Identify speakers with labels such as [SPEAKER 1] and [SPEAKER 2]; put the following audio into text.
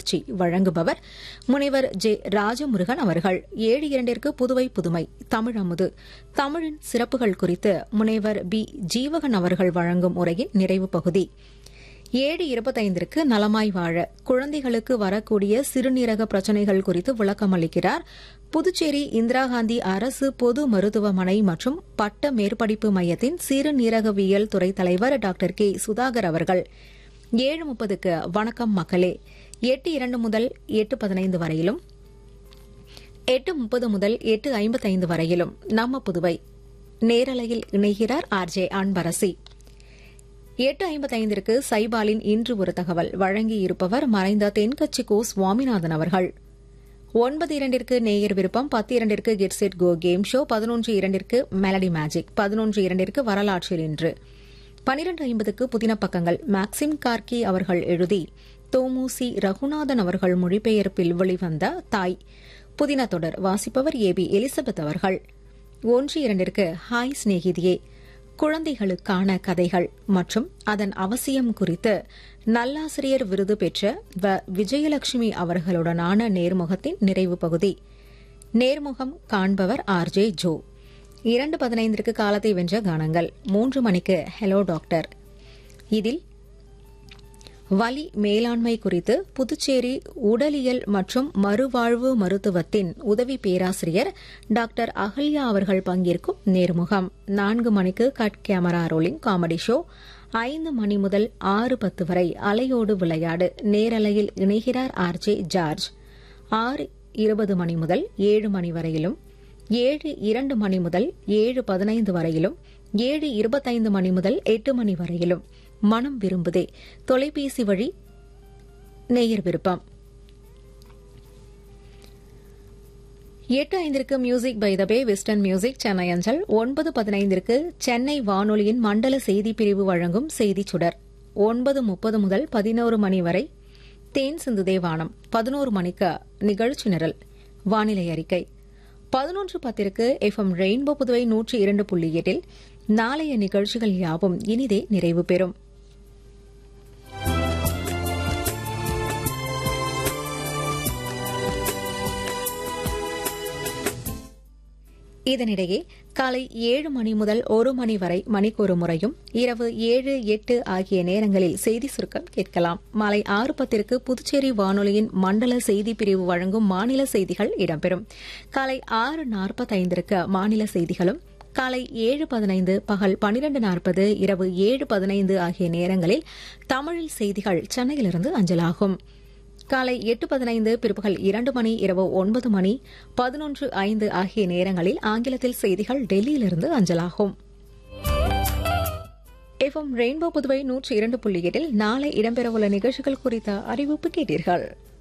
[SPEAKER 1] வளர்ச்சி வழங்குபவர் முனைவர் ஜே ராஜமுருகன் அவர்கள் ஏழு இரண்டிற்கு புதுவை புதுமை தமிழ் அமுது தமிழின் சிறப்புகள் குறித்து முனைவர் பி ஜீவகன் அவர்கள் வழங்கும் உரையின் நிறைவு பகுதி ஏழு இருபத்தைந்திற்கு நலமாய் வாழ குழந்தைகளுக்கு வரக்கூடிய சிறுநீரக பிரச்சினைகள் குறித்து விளக்கம் அளிக்கிறார் புதுச்சேரி இந்திரா காந்தி அரசு பொது மருத்துவமனை மற்றும் பட்ட மேற்படிப்பு மையத்தின் சிறுநீரகவியல் துறை தலைவர் டாக்டர் கே சுதாகர் அவர்கள் ஏழு முப்பதுக்கு வணக்கம் மக்களே எட்டு இரண்டு முதல் எட்டு பதினைந்து வரையிலும் எட்டு முப்பது முதல் எட்டு ஐம்பத்தைந்து வரையிலும் நம்ம புதுவை நேரலையில் இணைகிறார் ஆர் ஜே அன்பரசி எட்டு ஐம்பத்தைந்திற்கு சைபாலின் இன்று ஒரு தகவல் வழங்கியிருப்பவர் மறைந்த தென்கட்சி கோ சுவாமிநாதன் அவர்கள் ஒன்பது இரண்டிற்கு நேயர் விருப்பம் பத்து இரண்டிற்கு get set go game show பதினொன்று இரண்டிற்கு மெலடி மேஜிக் பதினொன்று இரண்டிற்கு வரலாற்றில் இன்று பனிரெண்டு ஐம்பதுக்கு புதின பக்கங்கள் மேக்சிம் கார்கி அவர்கள் எழுதி தோமுசி ரகுநாதன் அவர்கள் மொழிபெயர்ப்பில் வெளிவந்த தாய் புதின தொடர் வாசிப்பவர் ஏ பி எலிசபெத் அவர்கள் ஒன்று இரண்டிற்கு ஹாய் சிநேகிதியே குழந்தைகளுக்கான கதைகள் மற்றும் அதன் அவசியம் குறித்து நல்லாசிரியர் விருது பெற்ற வ விஜயலட்சுமி அவர்களுடனான நேர்முகத்தின் நிறைவு பகுதி நேர்முகம் காண்பவர் ஆர் ஜே ஜோ இரண்டு பதினைந்திற்கு காலத்தை வென்ற கானங்கள் மூன்று மணிக்கு ஹலோ டாக்டர் இதில் வலி மேலாண்மை குறித்து புதுச்சேரி உடலியல் மற்றும் மறுவாழ்வு மருத்துவத்தின் உதவி பேராசிரியர் டாக்டர் அகல்யா அவர்கள் பங்கேற்கும் நேர்முகம் நான்கு மணிக்கு cut camera rolling comedy show ஐந்து மணி முதல் ஆறு பத்து வரை அலையோடு விளையாடு நேரலையில் இணைகிறார் ஆர் ஜே ஜார்ஜ் ஆறு இருபது மணி முதல் ஏழு மணி வரையிலும் ஏழு இரண்டு மணி முதல் ஏழு பதினைந்து வரையிலும் ஏழு இருபத்தைந்து மணி முதல் எட்டு மணி வரையிலும் மனம் விரும்புதே தொலைபேசி வழி நேயர் விருப்பம் எட்டு ஐந்திற்கு music by the bay western music Chennai அஞ்சல் ஒன்பது பதினைந்திற்கு சென்னை வானொலியின் மண்டல செய்தி பிரிவு வழங்கும் செய்திச் சுடர் ஒன்பது முப்பது முதல் பதினோரு மணி வரை தேன் சிந்து தேவானம் பதினோரு மணிக்கு நிகழ்ச்சி நிரல் வானிலை அறிக்கை பதினொன்று பத்திற்கு எஃப் எம் ரெயின்போ புதுவை நூற்றி இரண்டு புள்ளி எட்டில் நாளைய நிகழ்ச்சிகள் யாவும் இனிதே நிறைவு பெறும் இதனிடையே காலை ஏழு மணி முதல் ஒரு மணி வரை மணிக்கொரு முறையும் இரவு ஏழு எட்டு ஆகிய நேரங்களில் செய்தி சுருக்கம் கேட்கலாம் மாலை ஆறு பத்திற்கு புதுச்சேரி வானொலியின் மண்டல செய்தி பிரிவு வழங்கும் மாநில செய்திகள் இடம்பெறும் காலை ஆறு நாற்பத்தைந்திற்கு மாநில செய்திகளும் காலை ஏழு பதினைந்து பகல் பனிரண்டு நாற்பது இரவு ஏழு பதினைந்து ஆகிய நேரங்களில் தமிழில் செய்திகள் சென்னையிலிருந்து அஞ்சலாகும் காலை எட்டு பதினைந்து பிற்பகல் இரண்டு மணி இரவு ஒன்பது மணி பதினொன்று ஐந்து ஆகிய நேரங்களில் ஆங்கிலத்தில் செய்திகள் டெல்லியிலிருந்து அஞ்சலாகும் எஃப்எம் ரெயின்போ புதுவை நூற்றி இரண்டு புள்ளி எட்டில் நாளை இடம்பெறவுள்ள நிகழ்ச்சிகள் குறித்த அறிவிப்பு கேட்டீர்கள்